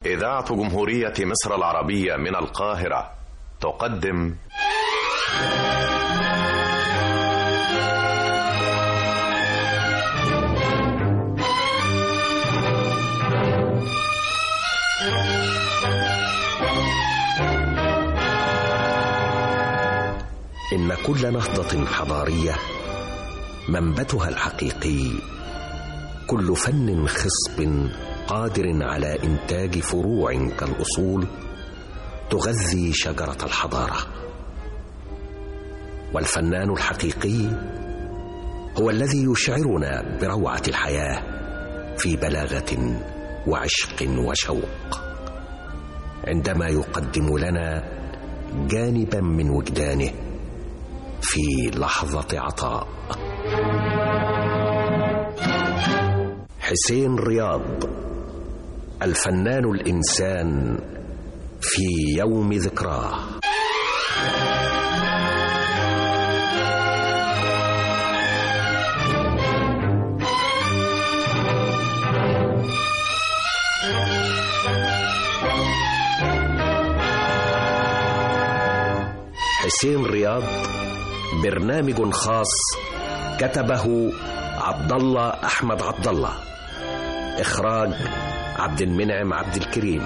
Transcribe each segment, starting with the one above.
إذاعة جمهورية مصر العربية من القاهرة تقدم إن كل نهضة حضارية منبتها الحقيقي كل فن خصب قادر على إنتاج فروع كالأصول تغذي شجرة الحضارة والفنان الحقيقي هو الذي يشعرنا بروعة الحياة في بلاغة وعشق وشوق عندما يقدم لنا جانبا من وجدانه في لحظة عطاء حسين رياض الفنان الإنسان في يوم ذكراه حسين رياض برنامج خاص كتبه عبد الله احمد عبد الله اخراج عبد المنعم عبد الكريم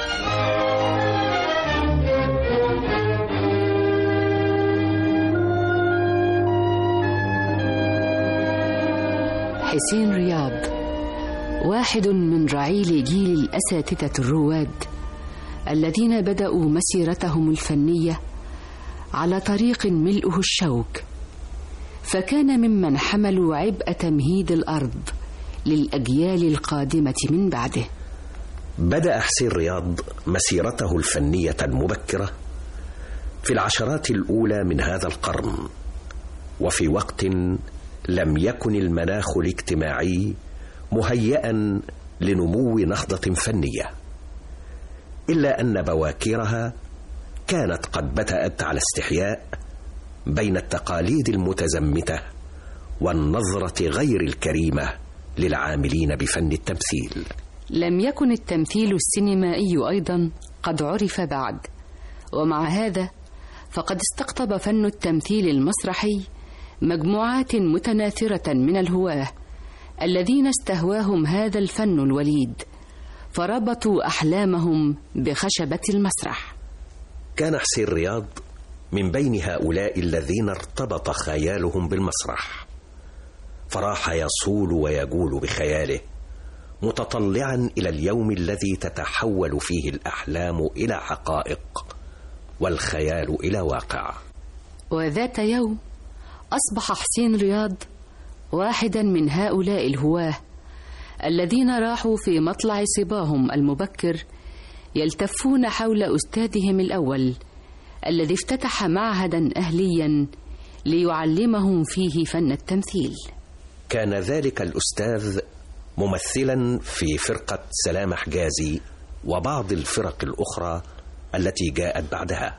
حسين رياض واحد من رعيل جيل الأساتذة الرواد الذين بدأوا مسيرتهم الفنية على طريق ملؤه الشوك فكان ممن حملوا عبء تمهيد الأرض للأجيال القادمة من بعده بدأ حسين رياض مسيرته الفنية المبكرة في العشرات الأولى من هذا القرن وفي وقت لم يكن المناخ الاجتماعي مهيئا لنمو نهضة فنية إلا أن بواكرها كانت قد بدأت على استحياء بين التقاليد المتزمتة والنظرة غير الكريمة للعاملين بفن التمثيل لم يكن التمثيل السينمائي أيضا قد عرف بعد ومع هذا فقد استقطب فن التمثيل المسرحي مجموعات متناثرة من الهواة الذين استهواهم هذا الفن الوليد فربطوا أحلامهم بخشبة المسرح كان حسين رياض من بين هؤلاء الذين ارتبط خيالهم بالمسرح فراح يصول ويجول بخياله متطلعا الى اليوم الذي تتحول فيه الاحلام الى حقائق والخيال الى واقع وذات يوم أصبح حسين رياض واحدا من هؤلاء الهواه الذين راحوا في مطلع صباهم المبكر يلتفون حول أستاذهم الأول الذي افتتح معهدا أهليا ليعلمهم فيه فن التمثيل كان ذلك الاستاذ ممثلا في فرقه سلام حجازي وبعض الفرق الاخرى التي جاءت بعدها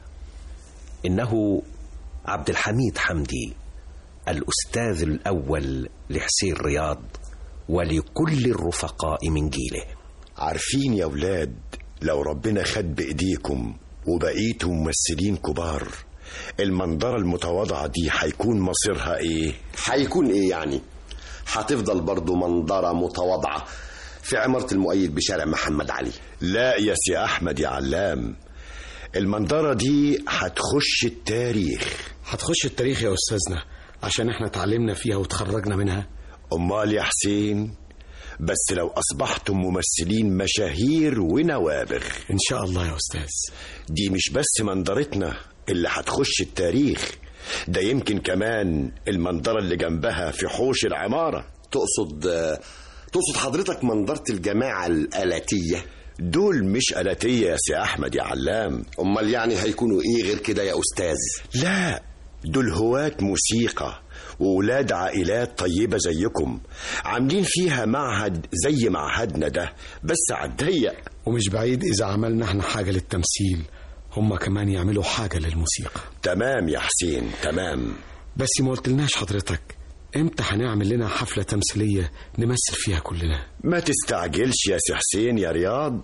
انه عبد الحميد حمدي الاستاذ الاول لحسين رياض ولكل الرفقاء من جيله عارفين يا ولاد لو ربنا خد بايديكم وبقيتوا ممثلين كبار المنظرة المتواضعة دي هيكون مصيرها ايه؟ هيكون ايه يعني هتفضل برضو منظرة متواضعة في عمارة المؤيد بشارع محمد علي لا يا سي احمد يا علام المنظرة دي هتخش التاريخ هتخش التاريخ يا أستاذنا عشان احنا اتعلمنا فيها وتخرجنا منها امال يا حسين بس لو اصبحتم ممثلين مشاهير ونوابغ إن شاء الله يا أستاذ دي مش بس منظرتنا اللي هتخش التاريخ ده يمكن كمان المنظرة اللي جنبها في حوش العمارة تقصد آه، تقصد حضرتك منظرة الجماعة الآلاتية دول مش آلاتية يا سي أحمد يا علام أمال يعني هيكونوا إيه غير كده يا أستاذ لا دول هواة موسيقى وولاد عائلات طيبة زيكم عاملين فيها معهد زي معهدنا ده بس على الضيق ومش بعيد إذا عملنا احنا حاجة للتمثيل هما كمان يعملوا حاجة للموسيقى تمام يا حسين تمام بس ما قلتلناش حضرتك امتى هنعمل لنا حفلة تمثيلية نمثل فيها كلنا ما تستعجلش يا سي حسين يا رياض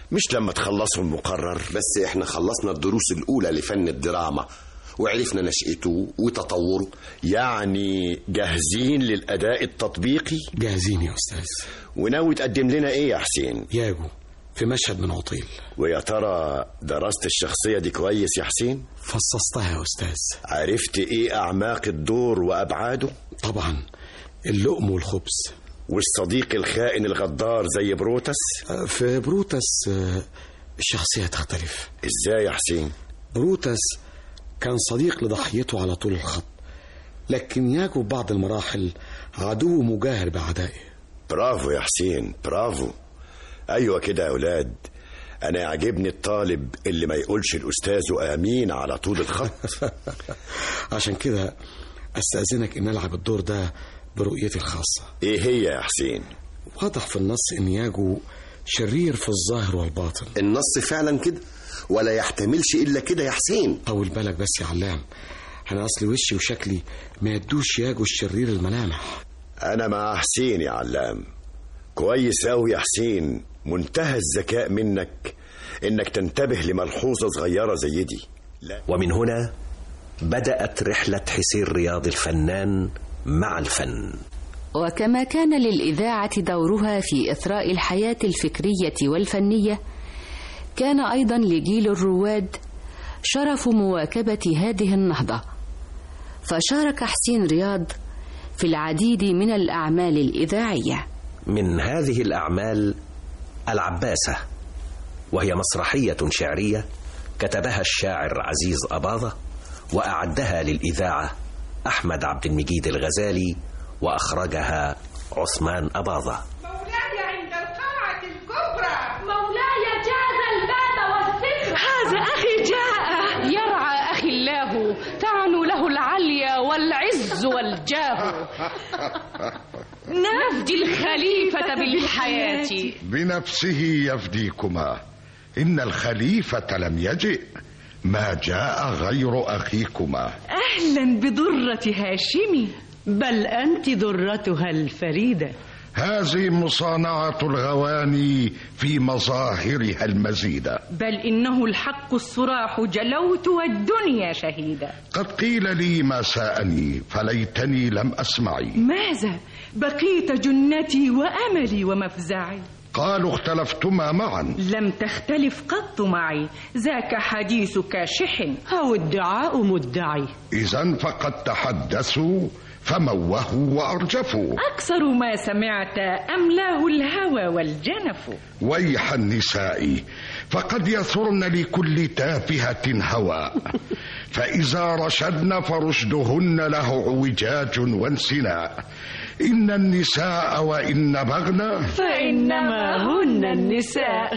مش لما تخلصوا المقرر بس احنا خلصنا الدروس الأولى لفن الدراما وعرفنا نشأته وتطوره يعني جاهزين للأداء التطبيقي جاهزين يا أستاذ وناوي تقدم لنا إيه يا حسين ياجو في مشهد من عطيل ويا ترى درست الشخصية دي كويس يا حسين فصصتها يا أستاذ عرفت إيه أعماق الدور وأبعاده طبعا اللقم والخبز والصديق الخائن الغدار زي بروتس آه، في بروتس آه، الشخصية تختلف إزاي يا حسين بروتس كان صديق لضحيته على طول الخط لكن ياجو في بعض المراحل عدو مجاهر بأعدائه برافو يا حسين برافو أيوة كده يا أولاد أنا يعجبني الطالب اللي ما يقولش الأستاذ آمين على طول الخط عشان كده أستأذنك إن ألعب الدور ده برؤيتي الخاصة إيه هي يا حسين واضح في النص إن ياجو شرير في الظاهر والباطن النص فعلا كده ولا يحتملش إلا كده يا حسين طول بالك بس يا علام أنا أصلي وشي وشكلي ما يدوش ياجو الشرير الملامح أنا مع حسين يا علام كويس أوي يا حسين منتهى الذكاء منك إنك تنتبه لملحوظة صغيرة زي دي لا ومن هنا بدأت رحلة حسين رياض الفنان مع الفن وكما كان للإذاعة دورها في إثراء الحياة الفكرية والفنية كان أيضا لجيل الرواد شرف مواكبة هذه النهضة فشارك حسين رياض في العديد من الأعمال الإذاعية من هذه الأعمال العباسة وهي مسرحية شعرية كتبها الشاعر عزيز أباظة وأعدها للإذاعة أحمد عبد المجيد الغزالي وأخرجها عثمان أباظة مولاي عند القلعة الكبرى مولاي جاز الباب والسكر هذا أخي جاء يرعى أخي الله تعنو له العليا والعز والجاه نفدي الخليفة بالحياة بنفسه يفديكما إن الخليفة لم يجئ ما جاء غير أخيكما أهلا بدرة هاشم بل أنت درتها الفريدة هذه مصانعة الغواني في مظاهرها المزيدة بل إنه الحق الصراح جلوت والدنيا شهيدة قد قيل لي ما ساءني فليتني لم أسمعي ماذا بقيت جنتي وأملي ومفزعي قالوا اختلفتما معا لم تختلف قط معي ذاك حديث كاشح أو ادعاء مدعي إذا فقد تحدثوا فموهوا وأرجفوا أكثر ما سمعت أملاه الهوى والجنف ويح النساء فقد يثرن لكل تافهة هوى فإذا رشدن فرشدهن له اعوجاج وانسناء إن النساء وإن بغن فإنما هن النساء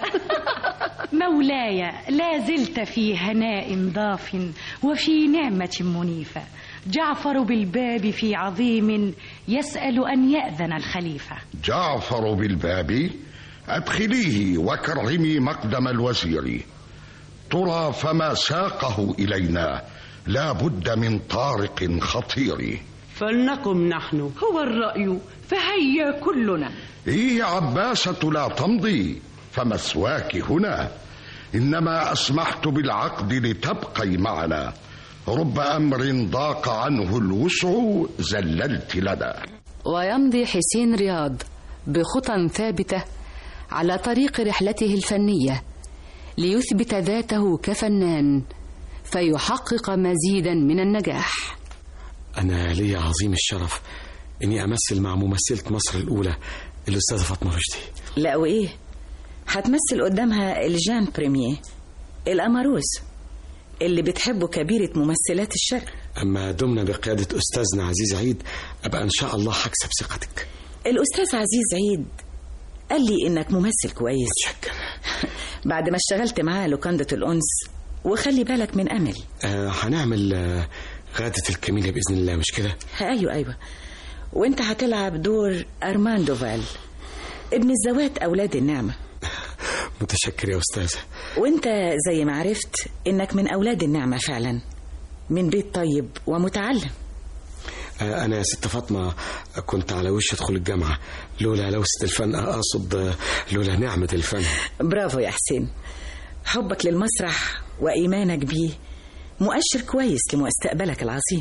مولاي لا زلت في هناء ضاف وفي نعمة منيفة جعفر بالباب في عظيم يسأل أن يأذن الخليفة جعفر بالباب أدخليه وكرمي مقدم الوزير ترى فما ساقه إلينا لا بد من طارق خطير فلنقم نحن هو الرأي فهيا كلنا إيه عباسة لا تمضي فمسواك هنا إنما أسمحت بالعقد لتبقي معنا رب أمر ضاق عنه الوسع زللت لنا ويمضي حسين رياض بخطى ثابتة على طريق رحلته الفنية ليثبت ذاته كفنان فيحقق مزيدا من النجاح أنا لي عظيم الشرف إني أمثل مع ممثلة مصر الأولى الأستاذة فاطمة رشدي لا وإيه هتمثل قدامها الجان بريمير الأماروس اللي بتحبه كبيرة ممثلات الشرق أما دمنا بقيادة أستاذنا عزيز عيد أبقى إن شاء الله هكسب ثقتك الأستاذ عزيز عيد قال لي إنك ممثل كويس شكرا بعد ما اشتغلت معاه لوكندة الأنس وخلي بالك من أملي آه هنعمل آه غادة الكميلة بإذن الله مش كده أيوة أيوة وانت هتلعب دور أرمان دوفال ابن الزوات أولاد النعمة متشكر يا أستاذة وانت زي ما عرفت إنك من أولاد النعمة فعلا من بيت طيب ومتعلم آه، أنا يا ست فاطمة كنت على وش أدخل الجامعة لولا لوسة الفن أقصد آه، لولا نعمة الفن برافو يا حسين حبك للمسرح وإيمانك بيه مؤشر كويس لمستقبلك العظيم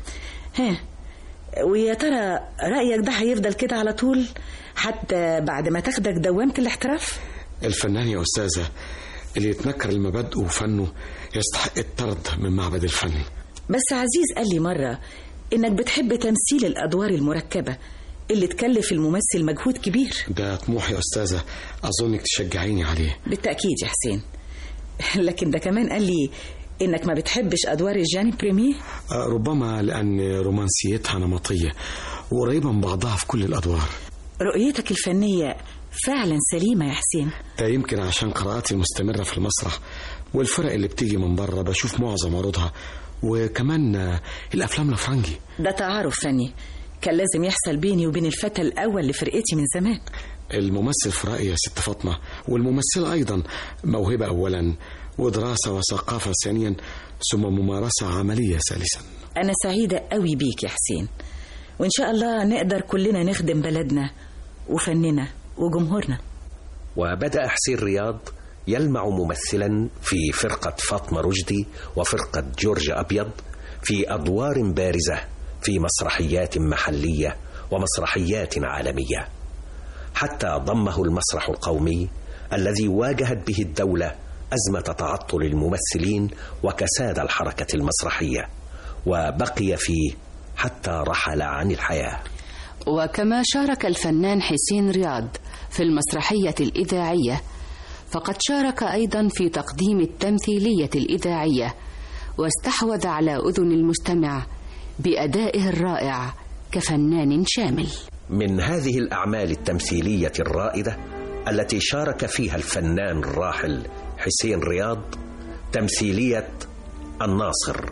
ها ويا ترى رأيك ده هيفضل كده على طول حتى بعد ما تاخدك دوامة الاحتراف الفنان يا أستاذة اللي يتنكر المبادئ وفنه يستحق الطرد من معبد الفن بس عزيز قال لي مرة إنك بتحب تمثيل الأدوار المركبة اللي تكلف الممثل مجهود كبير ده طموح يا أستاذة أظنك تشجعيني عليه بالتأكيد يا حسين لكن ده كمان قال لي إنك ما بتحبش أدوار الجاني بريميه آه، ربما لأن رومانسيتها نمطية وقريبة من بعضها في كل الأدوار رؤيتك الفنية فعلا سليمة يا حسين ده يمكن عشان قراءاتي المستمرة في المسرح والفرق اللي بتيجي من بره بشوف معظم عروضها وكمان آه، الأفلام الأفرنجي ده تعارف فني كان لازم يحصل بيني وبين الفتى الأول لفرقتي من زمان الممثل في رأيي يا ست فاطمة والممثلة أيضا موهبة أولا ودراسة وثقافة ثانيا ثم ممارسة عملية ثالثا أنا سعيدة قوي بيك يا حسين وإن شاء الله نقدر كلنا نخدم بلدنا وفننا وجمهورنا وبدأ حسين رياض يلمع ممثلا في فرقة فاطمة رشدي وفرقة جورج أبيض في أدوار بارزة في مسرحيات محلية ومسرحيات عالمية حتى ضمه المسرح القومي الذي واجهت به الدولة أزمة تعطل الممثلين وكساد الحركة المسرحية وبقي فيه حتى رحل عن الحياة وكما شارك الفنان حسين رياض في المسرحية الإذاعية فقد شارك أيضا في تقديم التمثيلية الإذاعية واستحوذ على أذن المستمع بأدائه الرائع كفنان شامل من هذه الأعمال التمثيلية الرائدة التي شارك فيها الفنان الراحل حسين رياض تمثيلية الناصر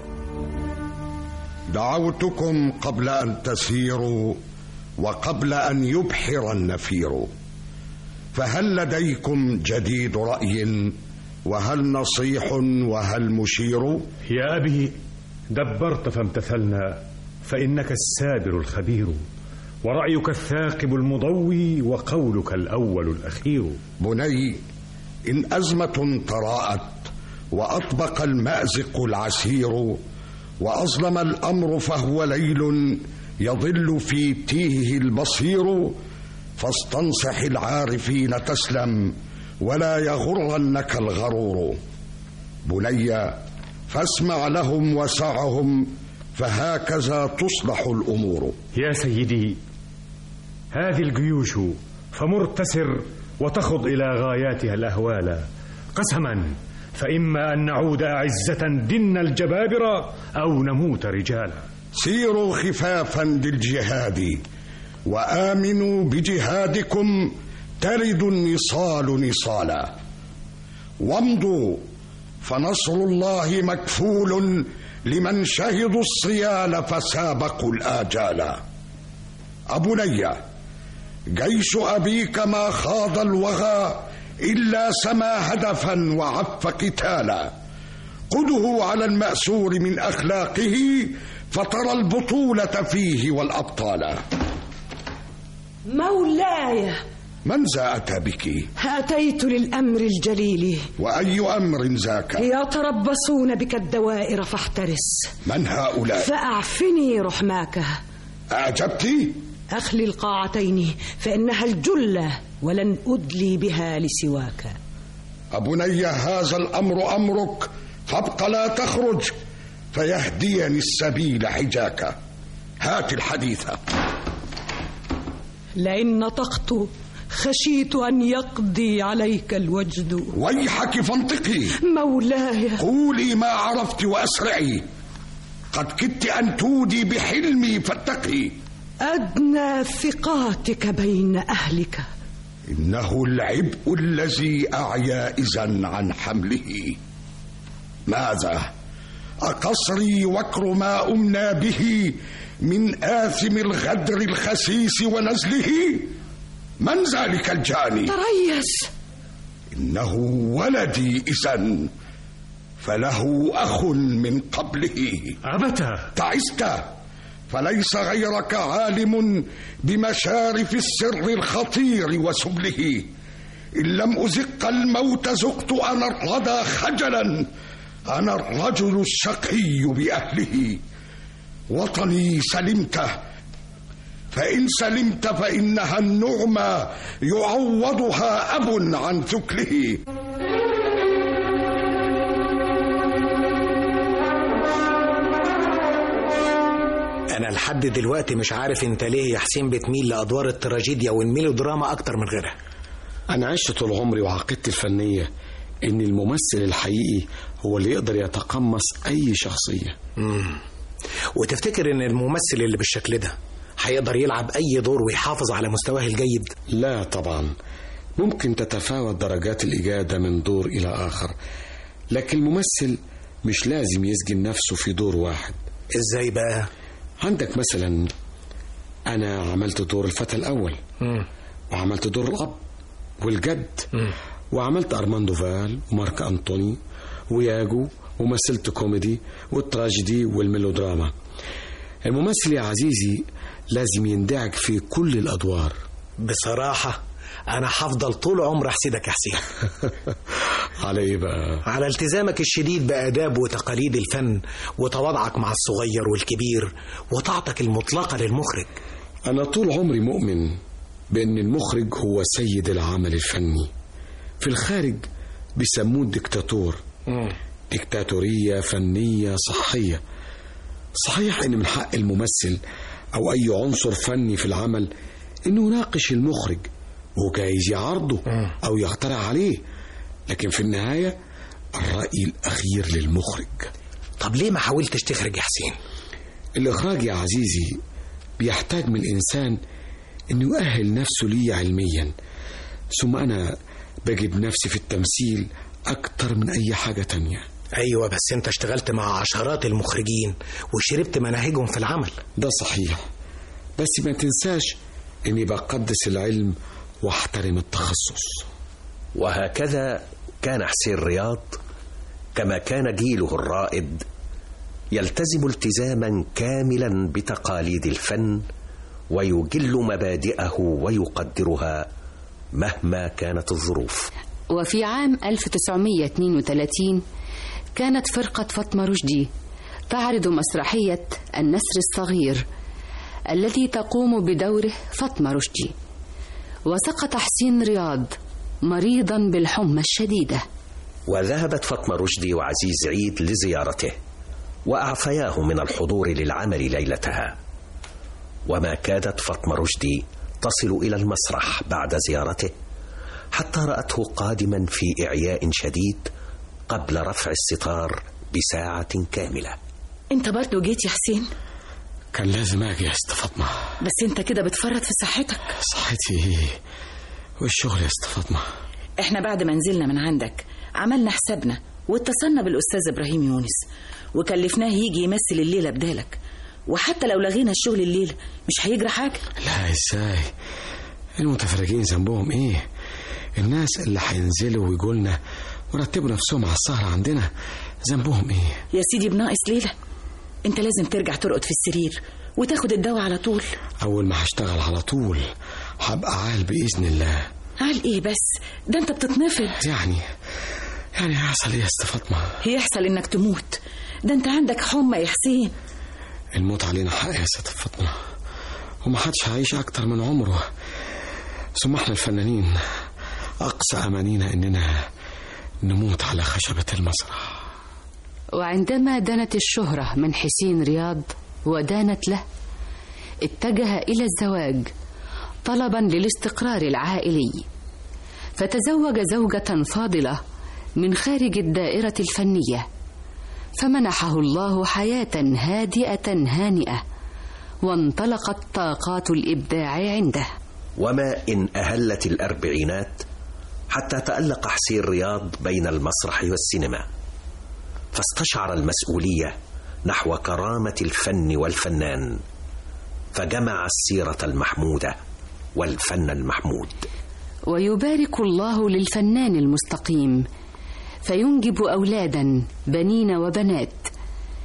دعوتكم قبل ان تسيروا وقبل ان يبحر النفير فهل لديكم جديد راي وهل نصيح وهل مشير يا أبي دبرت فامتثلنا فإنك السابر الخبير ورأيك الثاقب المضوي وقولك الأول الأخير بني ان ازمه تراءت واطبق المازق العسير واظلم الامر فهو ليل يظل في تيهه البصير فاستنصح العارفين تسلم ولا يغرنك الغرور بني فاسمع لهم وسعهم فهكذا تصلح الامور يا سيدي هذه الجيوش فمرتسر وتخض إلى غاياتها الأهوال قسما فإما أن نعود أعزة دن الجبابرة أو نموت رجالا سيروا خفافا للجهاد وامنوا بجهادكم ترد النصال نصالا وامضوا فنصر الله مكفول لمن شهدوا الصيال فسابقوا الاجال ابني جيش ابيك ما خاض الوغى الا سما هدفا وعف قتالا قده على الماسور من اخلاقه فترى البطوله فيه والابطال مولاي من ذا اتى بك أتيت للأمر الجليل واي امر ذاك يتربصون بك الدوائر فاحترس من هؤلاء فأعفني رحماك اعجبت أخلي القاعتين فإنها الجلة ولن أدلي بها لسواك أبني هذا الأمر أمرك فابق لا تخرج فيهديني السبيل حجاك هات الحديث لئن نطقت خشيت أن يقضي عليك الوجد ويحك فانطقي مولاي قولي ما عرفت وأسرعي قد كدت أن تودي بحلمي فاتقي أدنى ثقاتك بين أهلك إنه العبء الذي أعيا إذا عن حمله ماذا أقصري وكر ما أمنى به من آثم الغدر الخسيس ونزله من ذلك الجاني تريس إنه ولدي إذا فله أخ من قبله أبتا تعست فليس غيرك عالم بمشارف السر الخطير وسبله إن لم أزق الموت زقت أنا الردى خجلا أنا الرجل الشقي بأهله وطني سلمته فإن سلمت فإنها النعمى يعوضها أب عن ثكله أنا لحد دلوقتي مش عارف أنت ليه يا حسين بتميل لأدوار التراجيديا والميلودراما أكتر من غيرها أنا عشت طول عمري وعقيدتي الفنية إن الممثل الحقيقي هو اللي يقدر يتقمص أي شخصية مم. وتفتكر إن الممثل اللي بالشكل ده هيقدر يلعب أي دور ويحافظ على مستواه الجيد؟ لا طبعا ممكن تتفاوت درجات الإجادة من دور إلى آخر لكن الممثل مش لازم يسجن نفسه في دور واحد إزاي بقى؟ عندك مثلا أنا عملت دور الفتى الأول مم. وعملت دور الأب والجد مم. وعملت أرماندو فال ومارك أنطوني وياجو ومثلت كوميدي والتراجيدي والميلودراما الممثل يا عزيزي لازم يندعج في كل الأدوار بصراحة أنا هفضل طول عمري أحسدك يا حسين على إيه بقى؟ على التزامك الشديد بآداب وتقاليد الفن وتواضعك مع الصغير والكبير وطاعتك المطلقة للمخرج أنا طول عمري مؤمن بأن المخرج هو سيد العمل الفني في الخارج بيسموه الدكتاتور دكتاتورية فنية صحية صحيح أن من حق الممثل أو أي عنصر فني في العمل أنه يناقش المخرج وجايز يعارضه أو يقترح عليه لكن في النهاية الرأي الأخير للمخرج طب ليه ما حاولتش تخرج يا حسين الإخراج يا عزيزي بيحتاج من الإنسان أنه يؤهل نفسه لي علميا ثم أنا بجد نفسي في التمثيل أكتر من أي حاجة تانية أيوة بس أنت اشتغلت مع عشرات المخرجين وشربت مناهجهم في العمل ده صحيح بس ما تنساش أني بقدس العلم واحترم التخصص وهكذا كان حسين رياض كما كان جيله الرائد يلتزم التزاما كاملا بتقاليد الفن ويجل مبادئه ويقدرها مهما كانت الظروف وفي عام 1932 كانت فرقة فاطمة رشدي تعرض مسرحية النسر الصغير الذي تقوم بدوره فاطمة رشدي وسقط حسين رياض مريضا بالحمى الشديدة وذهبت فاطمة رشدي وعزيز عيد لزيارته وأعفياه من الحضور للعمل ليلتها وما كادت فاطمة رشدي تصل إلى المسرح بعد زيارته حتى رأته قادما في إعياء شديد قبل رفع الستار بساعة كاملة انت برضو جيت يا حسين كان لازم أجي يا أست فاطمة بس انت كده بتفرط في صحتك صحتي إيه والشغل يا أست فاطمة احنا بعد ما نزلنا من عندك عملنا حسابنا واتصلنا بالأستاذ إبراهيم يونس وكلفناه يجي يمثل الليلة بدالك وحتى لو لغينا الشغل الليلة مش هيجرى حاجة لا ازاي المتفرجين ذنبهم ايه الناس اللي هينزلوا ويقولنا ورتبوا نفسهم على السهرة عندنا ذنبهم ايه يا سيدي بناقص ليلة انت لازم ترجع ترقد في السرير وتاخد الدواء على طول اول ما هشتغل على طول هبقى عال باذن الله قال ايه بس ده انت بتتنفض يعني يعني هيحصل ايه يا أست فاطمة يحصل انك تموت ده انت عندك حمى يا حسين الموت علينا حق يا ست فاطمة ومحدش هيعيش أكتر من عمره ثم احنا الفنانين أقصى أمانينا إننا نموت على خشبة المسرح وعندما دنت الشهرة من حسين رياض ودانت له اتجه إلى الزواج طلبا للاستقرار العائلي فتزوج زوجة فاضلة من خارج الدائرة الفنية فمنحه الله حياة هادئة هانئة وانطلقت طاقات الإبداع عنده وما إن أهلت الأربعينات حتى تألق حسين رياض بين المسرح والسينما فاستشعر المسؤولية نحو كرامة الفن والفنان فجمع السيرة المحمودة والفن المحمود ويبارك الله للفنان المستقيم فينجب أولادا بنين وبنات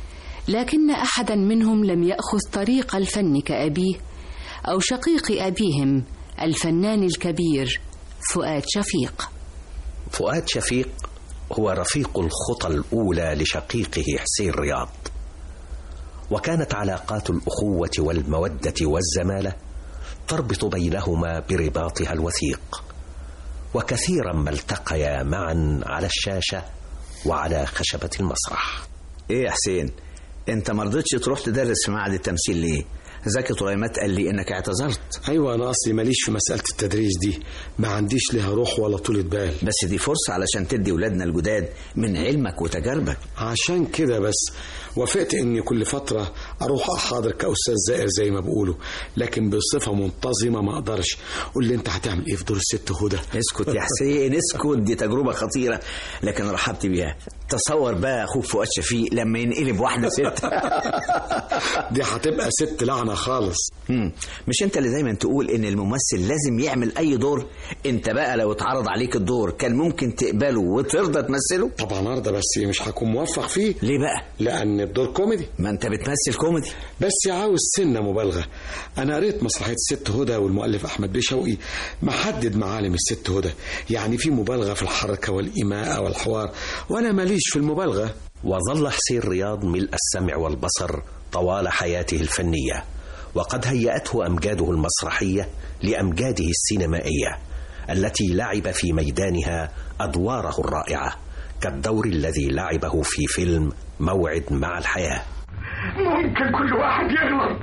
لكن أحدا منهم لم يأخذ طريق الفن كأبيه أو شقيق أبيهم الفنان الكبير فؤاد شفيق فؤاد شفيق هو رفيق الخطى الأولى لشقيقه حسين رياض وكانت علاقات الأخوة والمودة والزمالة تربط بينهما برباطها الوثيق وكثيرا ما التقيا معا على الشاشة وعلى خشبة المسرح ايه يا حسين انت ما رضيتش تروح تدرس في معهد التمثيل ليه زكي طليمات قال لي انك اعتذرت ايوه انا اصلي ماليش في مساله التدريس دي ما عنديش لها روح ولا طولة بال بس دي فرصه علشان تدي ولادنا الجداد من علمك وتجاربك عشان كده بس وافقت اني كل فتره اروح احاضر كاستاذ زائر زي ما بيقولوا لكن بصفه منتظمه ما اقدرش قول لي انت هتعمل ايه في دور الست هدى اسكت يا حسين اسكت دي تجربه خطيره لكن رحبت بيها تصور بقى اخوك فؤاد شفيق لما ينقلب واحده ست دي هتبقى ست لعنه خالص مم. مش انت اللي دايما تقول ان الممثل لازم يعمل اي دور انت بقى لو اتعرض عليك الدور كان ممكن تقبله وترضى تمثله طبعا ارضى بس مش هكون موفق فيه ليه بقى لان الدور كوميدي ما انت بتمثل كوميدي بس عاوز سنه مبالغه انا قريت مسرحيه الست هدى والمؤلف احمد بيه شوقي محدد معالم الست هدى يعني في مبالغه في الحركه والايماء والحوار وانا ماليش في المبالغه وظل حسين رياض ملء السمع والبصر طوال حياته الفنيه وقد هيأته أمجاده المسرحية لأمجاده السينمائية التي لعب في ميدانها أدواره الرائعة كالدور الذي لعبه في فيلم موعد مع الحياة ممكن كل واحد يغلط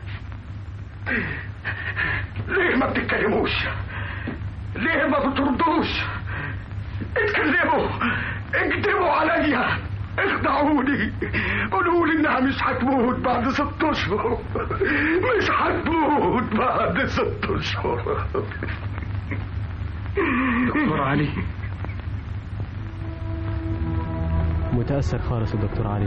ليه ما بتتكلموش ليه ما بتردوش اتكلموا اكذبوا عليا اخدعوني قولوا لي انها مش هتموت بعد ست اشهر مش هتموت بعد ست اشهر دكتور علي متأثر خالص الدكتور علي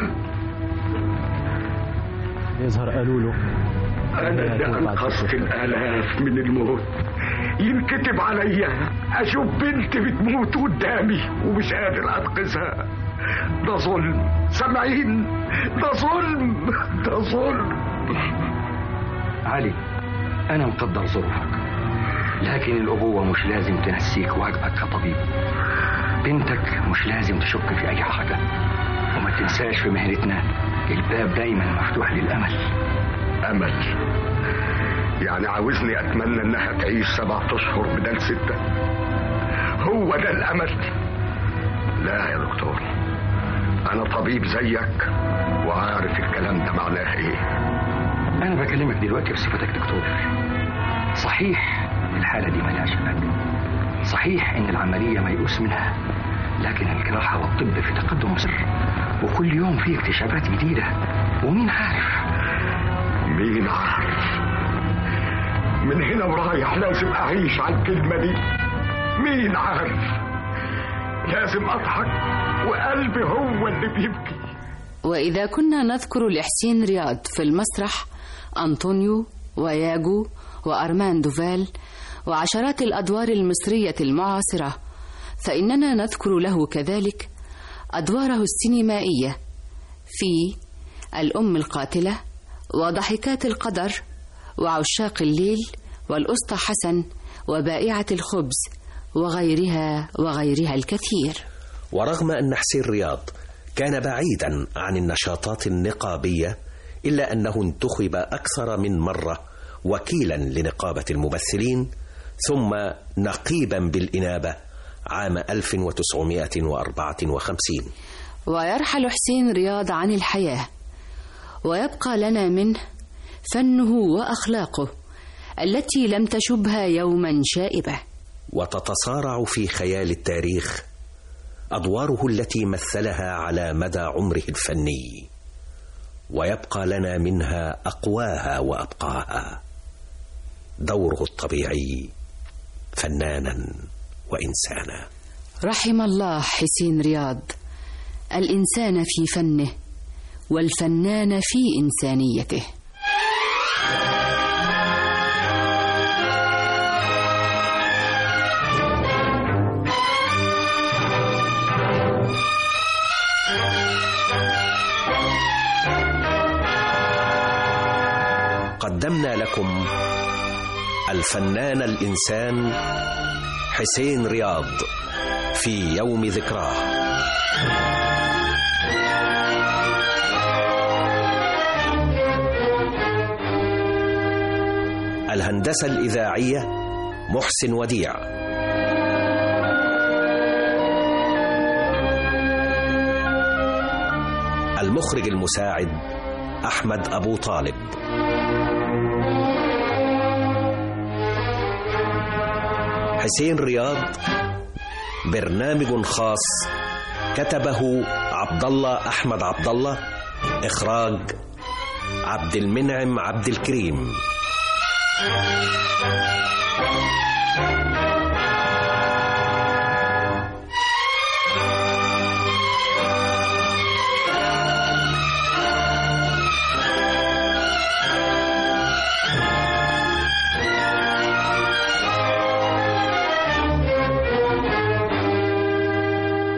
يظهر قالوا له انا اللي انقذت الالاف من الموت ينكتب عليا اشوف بنتي بتموت قدامي ومش قادر انقذها ده ظلم سامعين ده ظلم ده ظلم علي أنا مقدر ظروفك لكن الأبوة مش لازم تنسيك واجبك كطبيب بنتك مش لازم تشك في أي حاجة وما تنساش في مهنتنا الباب دايما مفتوح للأمل أمل يعني عاوزني أتمنى إنها تعيش سبعة أشهر بدل ستة هو ده الأمل لا يا دكتور أنا طبيب زيك وعارف الكلام ده معناه إيه أنا بكلمك دلوقتي بصفتك دكتور صحيح الحالة دي ملهاش علاج صحيح إن العملية ميؤوس منها لكن الجراحة والطب في تقدم سر وكل يوم في اكتشافات جديدة ومين عارف مين عارف من هنا ورايح لازم أعيش على الكلمة دي مين عارف لازم أضحك وقلبي هو اللي بيبكي وإذا كنا نذكر لحسين رياض في المسرح أنطونيو وياجو وأرمان دوفال وعشرات الأدوار المصرية المعاصرة فإننا نذكر له كذلك أدواره السينمائية في الأم القاتلة وضحكات القدر وعشاق الليل والأسطى حسن وبائعة الخبز وغيرها وغيرها الكثير ورغم أن حسين رياض كان بعيدا عن النشاطات النقابية إلا أنه انتخب أكثر من مرة وكيلا لنقابة الممثلين ثم نقيبا بالإنابة عام 1954 ويرحل حسين رياض عن الحياة ويبقى لنا منه فنه وأخلاقه التي لم تشبها يوما شائبة وتتصارع في خيال التاريخ أدواره التي مثلها على مدى عمره الفني ويبقى لنا منها أقواها وأبقاها دوره الطبيعي فنانا وإنسانا رحم الله حسين رياض الإنسان في فنه والفنان في إنسانيته قدمنا لكم الفنان الإنسان حسين رياض في يوم ذكراه الهندسة الإذاعية محسن وديع المخرج المساعد أحمد أبو طالب حسين رياض برنامج خاص كتبه عبد الله أحمد عبد الله إخراج عبد المنعم عبد الكريم Thank you.